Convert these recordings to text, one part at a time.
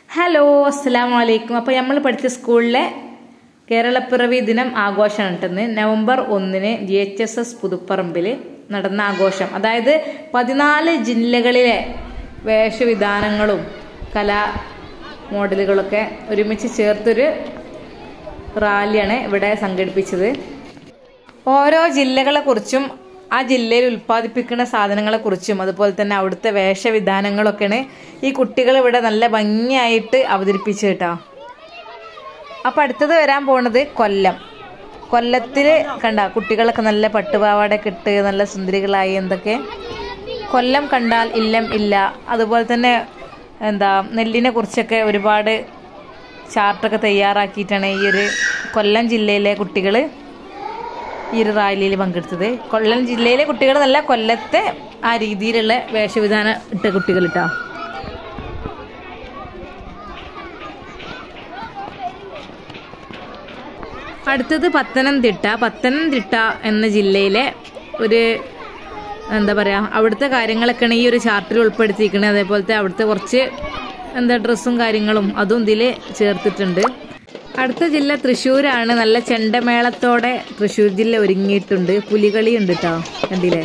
hello അസ്സാം വലൈക്കും അപ്പോൾ നമ്മൾ പഠിച്ച സ്കൂളിലെ കേരളപ്പിറവി ദിനം ആഘോഷമാണ് കേട്ടെന്ന് നവംബർ ഒന്നിന് ജി എച്ച് എസ് എസ് പുതുപ്പറമ്പിൽ നടന്ന ആഘോഷം അതായത് പതിനാല് ജില്ലകളിലെ വേഷവിധാനങ്ങളും കലാ മോഡലുകളൊക്കെ ഒരുമിച്ച് ചേർത്തൊരു റാലിയാണ് ഇവിടെ സംഘടിപ്പിച്ചത് ഓരോ ജില്ലകളെ കുറിച്ചും ആ ജില്ലയിൽ ഉൽപ്പാദിപ്പിക്കുന്ന സാധനങ്ങളെ കുറിച്ചും അതുപോലെ തന്നെ അവിടുത്തെ വേഷവിധാനങ്ങളൊക്കെയാണ് ഈ കുട്ടികൾ ഇവിടെ നല്ല ഭംഗിയായിട്ട് അവതരിപ്പിച്ചു കേട്ടോ അപ്പം അടുത്തത് വരാൻ പോണത് കൊല്ലം കൊല്ലത്തിൽ കണ്ട കുട്ടികളൊക്കെ നല്ല പട്ടുപാവാടയൊക്കെ ഇട്ട് നല്ല സുന്ദരികളായി എന്തൊക്കെ കൊല്ലം കണ്ടാൽ ഇല്ലം ഇല്ല അതുപോലെ തന്നെ എന്താ നെല്ലിനെ കുറിച്ചൊക്കെ ഒരുപാട് ചാർട്ടൊക്കെ തയ്യാറാക്കിയിട്ടാണ് ഈ ഒരു കൊല്ലം ജില്ലയിലെ കുട്ടികൾ ഈ ഒരു റാലിയിൽ പങ്കെടുത്തത് കൊല്ലം ജില്ലയിലെ കുട്ടികൾ നല്ല കൊല്ലത്തെ ആ രീതിയിലുള്ള വേഷവിധാനം ഇട്ട കുട്ടികൾ ഇട്ടാ അടുത്തത് പത്തനംതിട്ട പത്തനംതിട്ട എന്ന ജില്ലയിലെ ഒരു എന്താ പറയുക അവിടുത്തെ കാര്യങ്ങളൊക്കെയാണ് ഈ ഒരു ചാർട്ടിൽ ഉൾപ്പെടുത്തിയിരിക്കുന്നത് അതേപോലത്തെ അവിടുത്തെ കുറച്ച് എന്താ ഡ്രസ്സും കാര്യങ്ങളും അതും ഇതിൽ ചേർത്തിട്ടുണ്ട് അടുത്ത ജില്ല തൃശ്ശൂരാണ് നല്ല ചെണ്ടമേളത്തോടെ തൃശ്ശൂർ ജില്ല ഒരുങ്ങിയിട്ടുണ്ട് പുലികളി ഉണ്ട് കേട്ടോ കണ്ടില്ലേ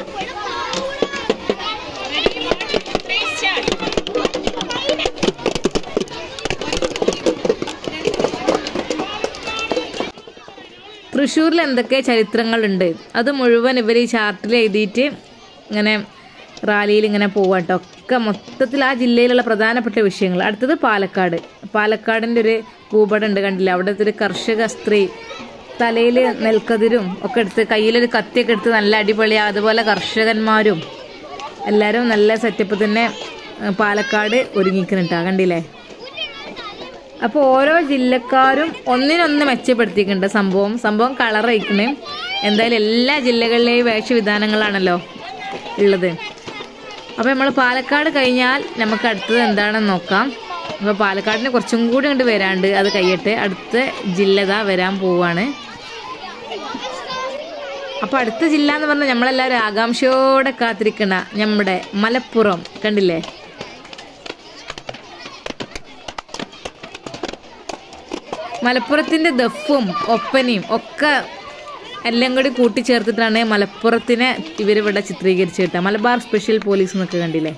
തൃശ്ശൂരിൽ എന്തൊക്കെ ചരിത്രങ്ങളുണ്ട് അത് മുഴുവൻ ഇവർ ഈ ചാർട്ടിൽ എഴുതിയിട്ട് ഇങ്ങനെ റാലിയിൽ ഇങ്ങനെ പോവാട്ടോ ഒക്കെ മൊത്തത്തിൽ ആ ജില്ലയിലുള്ള പ്രധാനപ്പെട്ട വിഷയങ്ങൾ അടുത്തത് പാലക്കാട് പാലക്കാടിൻ്റെ ഒരു ഭൂപടം ഉണ്ട് കണ്ടില്ല അവിടുത്തെ ഒരു കർഷക സ്ത്രീ തലയിൽ നെൽക്കതിരും ഒക്കെ എടുത്ത് കയ്യിലൊരു കത്തിയൊക്കെ എടുത്ത് നല്ല അടിപൊളി അതുപോലെ കർഷകന്മാരും എല്ലാവരും നല്ല സെറ്റപ്പ് തന്നെ പാലക്കാട് ഒരുങ്ങിക്കുന്നുണ്ടാ കണ്ടില്ലേ അപ്പോൾ ഓരോ ജില്ലക്കാരും ഒന്നിനൊന്ന് മെച്ചപ്പെടുത്തിയിട്ടുണ്ട് സംഭവം സംഭവം കളർ അയക്കണേ എന്തായാലും എല്ലാ ജില്ലകളിലെയും വേഷവിധാനങ്ങളാണല്ലോ ഉള്ളത് അപ്പോൾ നമ്മൾ പാലക്കാട് കഴിഞ്ഞാൽ നമുക്ക് അടുത്തത് എന്താണെന്ന് നോക്കാം അപ്പോൾ പാലക്കാടിന് കുറച്ചും കൂടി ഇങ്ങോട്ട് വരാണ്ട് അത് കഴിയട്ടെ അടുത്ത ജില്ലത വരാൻ പോവാണ് അപ്പോൾ അടുത്ത ജില്ല എന്ന് പറഞ്ഞാൽ നമ്മളെല്ലാവരും ആകാംക്ഷയോടെ കാത്തിരിക്കണ നമ്മുടെ മലപ്പുറം കണ്ടില്ലേ മലപ്പുറത്തിന്റെ ദഫും ഒപ്പനയും ഒക്കെ എല്ലാം കൂടി കൂട്ടിച്ചേർത്തിട്ടാണ് മലപ്പുറത്തിനെ ഇവരിവിടെ ചിത്രീകരിച്ച് കിട്ടുക മലബാർ സ്പെഷ്യൽ പോലീസ് എന്നൊക്കെ കണ്ടില്ലേ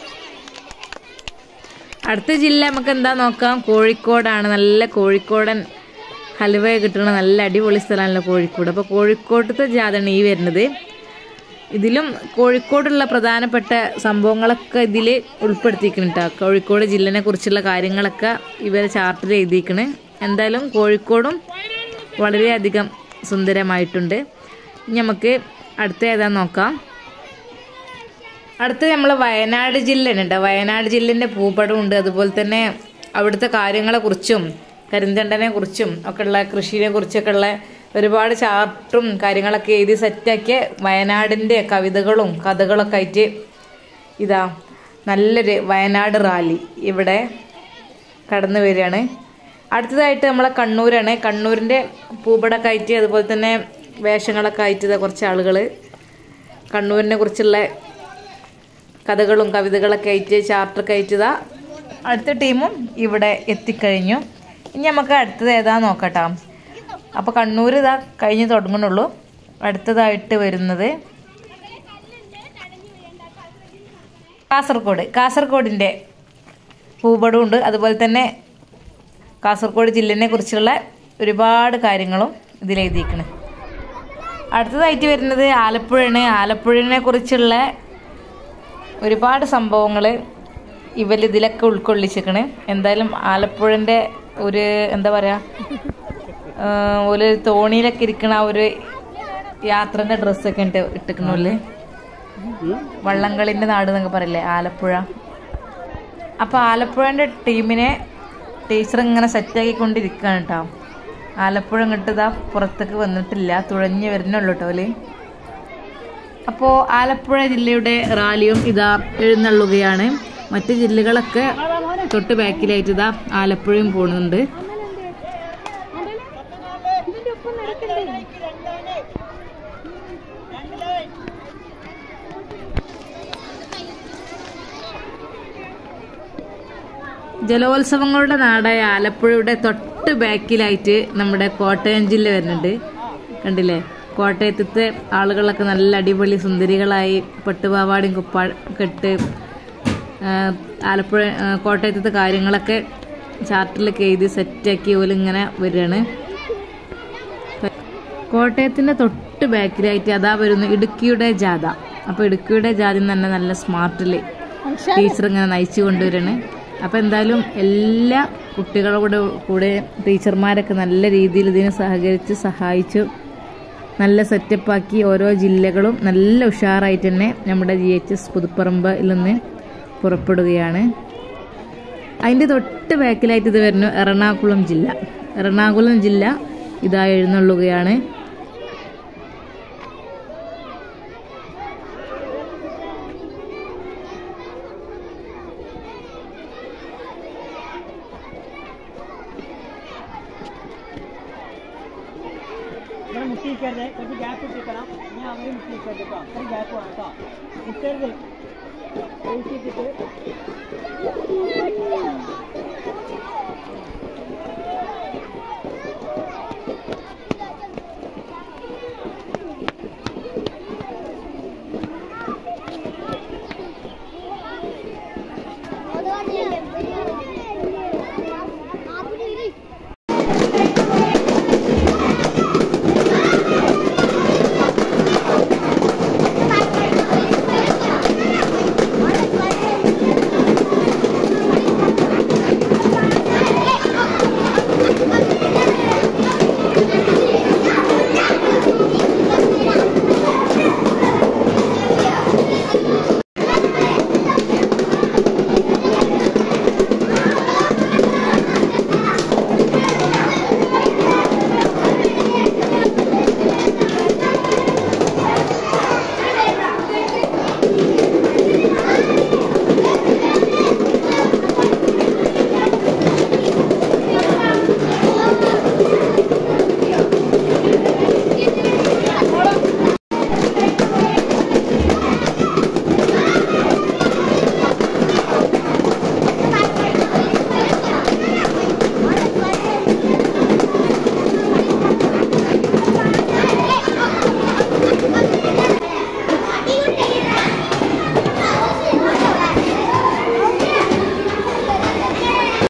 അടുത്ത ജില്ല നമുക്ക് എന്താ നോക്കാം കോഴിക്കോടാണ് നല്ല കോഴിക്കോടൻ ഹലുവ കിട്ടുന്ന നല്ല അടിപൊളി സ്ഥലമാണല്ലോ കോഴിക്കോട് അപ്പോൾ കോഴിക്കോട്ടത്തെ ജാഥയാണ് ഈ വരുന്നത് ഇതിലും കോഴിക്കോടുള്ള പ്രധാനപ്പെട്ട സംഭവങ്ങളൊക്കെ ഇതിൽ ഉൾപ്പെടുത്തിയിരിക്കണം കേട്ടോ കോഴിക്കോട് ജില്ലനെ കുറിച്ചുള്ള കാര്യങ്ങളൊക്കെ ഇവർ ചാർട്ടിൽ എഴുതിയിരിക്കണ് എന്തായാലും കോഴിക്കോടും വളരെയധികം സുന്ദരമായിട്ടുണ്ട് ഇനി നമുക്ക് അടുത്ത ഏതാ നോക്കാം അടുത്ത നമ്മൾ വയനാട് ജില്ലയാണ് കേട്ടോ വയനാട് ജില്ലേൻ്റെ ഭൂപടം ഉണ്ട് അതുപോലെ തന്നെ അവിടുത്തെ കാര്യങ്ങളെ കുറിച്ചും കരിന്തണ്ടനെ കുറിച്ചും ഒക്കെ ഉള്ള കൃഷിയെ കുറിച്ചൊക്കെ ഉള്ള ഒരുപാട് ചാർട്ടും കാര്യങ്ങളൊക്കെ എഴുതി സെറ്റാക്കിയ വയനാടിൻ്റെ കവിതകളും കഥകളൊക്കെ ആയിട്ട് ഇതാ നല്ലൊരു വയനാട് റാലി ഇവിടെ കടന്നു വരികയാണ് അടുത്തതായിട്ട് നമ്മളെ കണ്ണൂരാണ് കണ്ണൂരിൻ്റെ പൂപടൊക്കെ ആയിട്ട് അതുപോലെ തന്നെ വേഷങ്ങളൊക്കെ ആയിട്ട് ഇതാ കുറച്ച് ആളുകൾ കണ്ണൂരിനെ കുറിച്ചുള്ള കഥകളും കവിതകളൊക്കെ ആയിട്ട് ചാർട്ടൊക്കെ ആയിട്ട് ഇതാ അടുത്ത ടീമും ഇവിടെ എത്തിക്കഴിഞ്ഞു ഇനി നമുക്ക് അടുത്തത് ഏതാ നോക്കട്ടോ അപ്പോൾ കണ്ണൂർ ഇതാ കഴിഞ്ഞ് തുടങ്ങുന്നുള്ളൂ അടുത്തതായിട്ട് വരുന്നത് കാസർഗോഡ് കാസർഗോഡിൻ്റെ ഭൂപടവും ഉണ്ട് അതുപോലെ തന്നെ കാസർഗോഡ് ജില്ലേനെ കുറിച്ചുള്ള ഒരുപാട് കാര്യങ്ങളും ഇതിൽ എഴുതിയിരിക്കണ് അടുത്തതായിട്ട് വരുന്നത് ആലപ്പുഴയാണ് ആലപ്പുഴനെ കുറിച്ചുള്ള ഒരുപാട് സംഭവങ്ങൾ ഇവർ ഇതിലൊക്കെ ഉൾക്കൊള്ളിച്ചിരിക്കണ് എന്തായാലും ആലപ്പുഴൻ്റെ ഒരു എന്താ പറയുക ഒരു തോണിയിലൊക്കെ ഇരിക്കണ ഒരു യാത്രൻ്റെ ഡ്രസ്സൊക്കെ ഉണ്ട് ഇട്ടിക്കണല്ലേ വള്ളംകളിൻ്റെ നാട് എന്നൊക്കെ പറയില്ലേ ആലപ്പുഴ അപ്പോൾ ആലപ്പുഴൻ്റെ ടീമിനെ ടീച്ചർ ഇങ്ങനെ സെറ്റാക്കിക്കൊണ്ടിരിക്കുകയാണ് കേട്ടോ ആലപ്പുഴ ഇങ്ങോട്ട് ഇതാ പുറത്തേക്ക് വന്നിട്ടില്ല തുഴഞ്ഞ് വരുന്നുള്ളൂ കേട്ടോ അല്ലേ അപ്പോൾ ആലപ്പുഴ ജില്ലയുടെ റാലിയും ഇതാ എഴുന്നള്ളുകയാണ് മറ്റ് ജില്ലകളൊക്കെ തൊട്ട് ബാക്കിലായിട്ട് ഇതാ ആലപ്പുഴയും പോകുന്നുണ്ട് ജലോത്സവങ്ങളുടെ നാടായ ആലപ്പുഴയുടെ തൊട്ട് ബാക്കിലായിട്ട് നമ്മുടെ കോട്ടയം ജില്ല വരുന്നുണ്ട് കണ്ടില്ലേ കോട്ടയത്തെ ആളുകളൊക്കെ നല്ല അടിപൊളി സുന്ദരികളായി പട്ടുപാവാടിയും കുപ്പാ കെട്ട് ആ, ആലപ്പുഴ ആ, കോട്ടയത്തെ കാര്യങ്ങളൊക്കെ ചാർട്ടിലൊക്കെ എഴുതി സെറ്റാക്കി ഓലിങ്ങനെ വരികയാണ് കോട്ടയത്തിന്റെ തൊട്ട് ബാക്കിലായിട്ട് അതാ വരുന്നു ഇടുക്കിയുടെ ജാഥ അപ്പൊ ഇടുക്കിയുടെ ജാഥ തന്നെ നല്ല സ്മാർട്ടില് ടീച്ചർ ഇങ്ങനെ നയിച്ചു കൊണ്ടുവരാണ് അപ്പൊ എന്തായാലും എല്ലാ കുട്ടികളുടെ കൂടെ ടീച്ചർമാരൊക്കെ നല്ല രീതിയിൽ ഇതിനെ സഹകരിച്ച് സഹായിച്ചു നല്ല സെറ്റപ്പാക്കി ഓരോ ജില്ലകളും നല്ല ഉഷാറായിട്ട് തന്നെ നമ്മുടെ ജി എച്ച് എസ് പുതുപ്പറമ്പിൽ നിന്ന് പുറപ്പെടുകയാണ് അതിൻ്റെ തൊട്ട് ബാക്കിലായിട്ട് ഇത് വരുന്നു എറണാകുളം ജില്ല എറണാകുളം ജില്ല ഇതാ എഴുന്നള്ളുകയാണ് ഇവിടെ മുട്ടിക്കരുത് കുറച്ച് ഗ്യാപ്പ് ഇട്ടിക്കണം ഞാൻ അവരെ മുട്ടിക്കരുത് കേട്ടോ അത്രയും ഗ്യാപ്പ് വേണം കേട്ടോ മുട്ടരുത് ഒഴിച്ചിട്ടിട്ട്